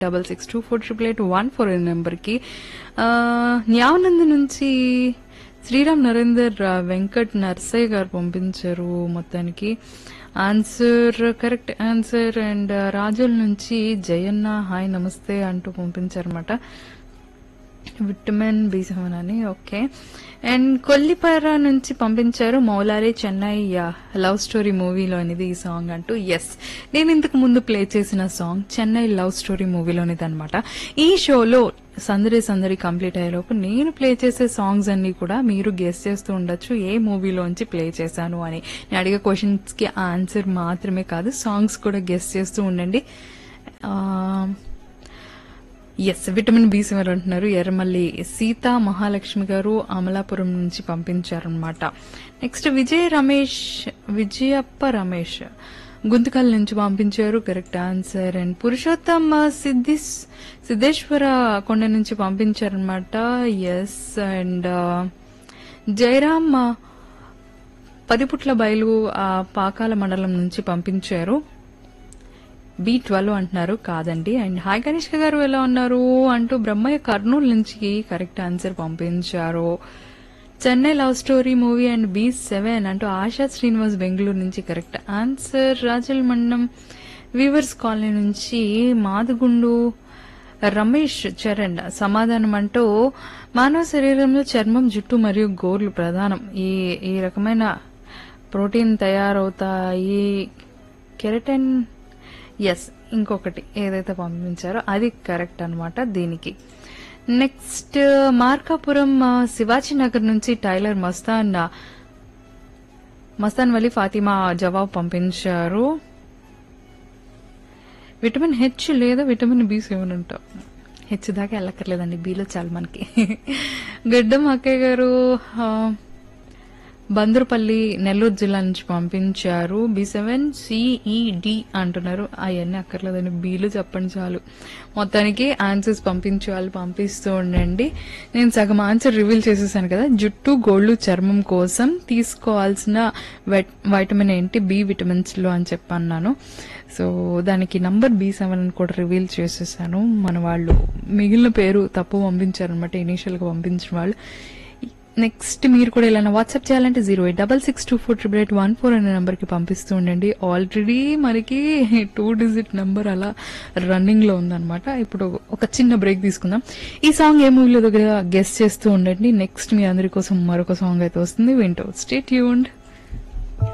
double six two four triple eight one four ఈ నెంబర్కి న్యావనంద నుంచి శ్రీరామ్ నరేందర్ ఆ, వెంకట్ నర్సయ్య గారు పంపించారు మొత్తానికి ఆన్సర్ కరెక్ట్ ఆన్సర్ అండ్ రాజుల నుంచి జయన్న హాయ్ నమస్తే అంటూ పంపించారన్నమాట విటమిన్ బి సెవెన్ అని ఓకే అండ్ కొల్లిపార నుంచి పంపించారు మౌలారే చెన్నై లవ్ స్టోరీ మూవీలోనిది ఈ సాంగ్ అంటూ ఎస్ నేను ఇంతకు ముందు ప్లే చేసిన సాంగ్ చెన్నై లవ్ స్టోరీ మూవీలోనిది అనమాట ఈ షోలో సందడి సందడి కంప్లీట్ అయ్యేలోపు నేను ప్లే చేసే సాంగ్స్ అన్ని కూడా మీరు గెస్ చేస్తూ ఉండొచ్చు ఏ మూవీలోంచి ప్లే చేశాను అని నేను అడిగే క్వశ్చన్స్ కి ఆన్సర్ మాత్రమే కాదు సాంగ్స్ కూడా గెస్ చేస్తూ ఉండండి ఆ, ఎస్ విటమిన్ బి సెవెన్ అంటున్నారు ఎర్రమల్లి సీత మహాలక్ష్మి గారు అమలాపురం నుంచి పంపించారనమాట నెక్స్ట్ విజయ రమేష్ విజయప్ప రమేష్ గుంతకల్ నుంచి పంపించారు కరెక్ట్ ఆన్సర్ అండ్ పురుషోత్తమ్ సిద్ధిస్ సిద్ధేశ్వర కొండ నుంచి పంపించారనమాట ఎస్ అండ్ జయరామ్ పదిపుట్ల బయలు ఆ, పాకాల మండలం నుంచి పంపించారు బి ట్వెల్వ్ అంటున్నారు కాదండి అండ్ హాయ్ కనిష్క గారు ఎలా ఉన్నారు అంటూ బ్రహ్మయ్య కర్నూలు నుంచి కరెక్ట్ ఆన్సర్ పంపించారు Chennai love story movie and B seven అంటూ ఆశా శ్రీనివాస్ బెంగళూరు నుంచి కరెక్ట్ ఆన్సర్ రాజల్ మండలం వీవర్స్ కాలనీ నుంచి మాదుగుండు రమేష్ చరణ్ సమాధానం అంటూ మానవ శరీరంలో చర్మం జుట్టు మరియు గోర్లు ప్రధానం ఈ ఈ రకమైన ప్రోటీన్ తయారవుతాయి కెరటన్ ఎస్ ఇంకొకటి ఏదైతే పంపించారో అది కరెక్ట్ అన్నమాట దీనికి నెక్స్ట్ మార్కాపురం ఆ, శివాజీ నగర్ నుంచి టైలర్ మస్తాన్ ఆ, మస్తాన్ వలి ఫాతిమా జవాబు పంపించారు విటమిన్ హెచ్ లేదా విటమిన్ బి సెవెన్ ఉంటాం హెచ్ దాకా వెళ్ళక్కర్లేదండి బిలో చాలు మనకి గడ్డం అక్కయ్య గారు ఆ, బందరుపల్లి నెల్లూరు జిల్లా నుంచి పంపించారు బి సెవెన్ సిఈడి అంటున్నారు అవన్నీ అక్కర్లేదండి బీలు చెప్పండి చాలు మొత్తానికి ఆన్సర్స్ పంపించాలి పంపిస్తూ ఉండండి నేను సగం ఆన్సర్ రివీల్ చేసేసాను కదా జుట్టు గోళ్ళు చర్మం కోసం తీసుకోవాల్సిన వైట్- వైటమిన్ ఏంటి బి విటమిన్స్ లో అని చెప్పన్నాను సో దానికి నంబర్ బి సెవెన్ అని కూడా రివీల్ చేసేసాను మన వాళ్ళు మిగిలిన పేరు తప్పు పంపించారు అనమాట ఇనీషియల్ గా పంపించిన వాళ్ళు నెక్స్ట్ మీరు కూడా ఇలా వాట్సాప్ చేయాలంటే zero eight double six two four triple eight one four అనే నెంబర్కి పంపిస్తూ ఉండండి ఆల్రెడీ మనకి టూ డిజిట్ నెంబర్ అలా రన్నింగ్ లో ఉందన్నమాట ఇప్పుడు ఒక చిన్న బ్రేక్ తీసుకుందాం ఈ సాంగ్ ఏ మూవీలో దగ్గర గెస్ట్ చేస్తూ ఉండండి నెక్స్ట్ మీ అందరి కోసం మరొక సాంగ్ అయితే వస్తుంది వింటూ స్టే ట్యూన్డ్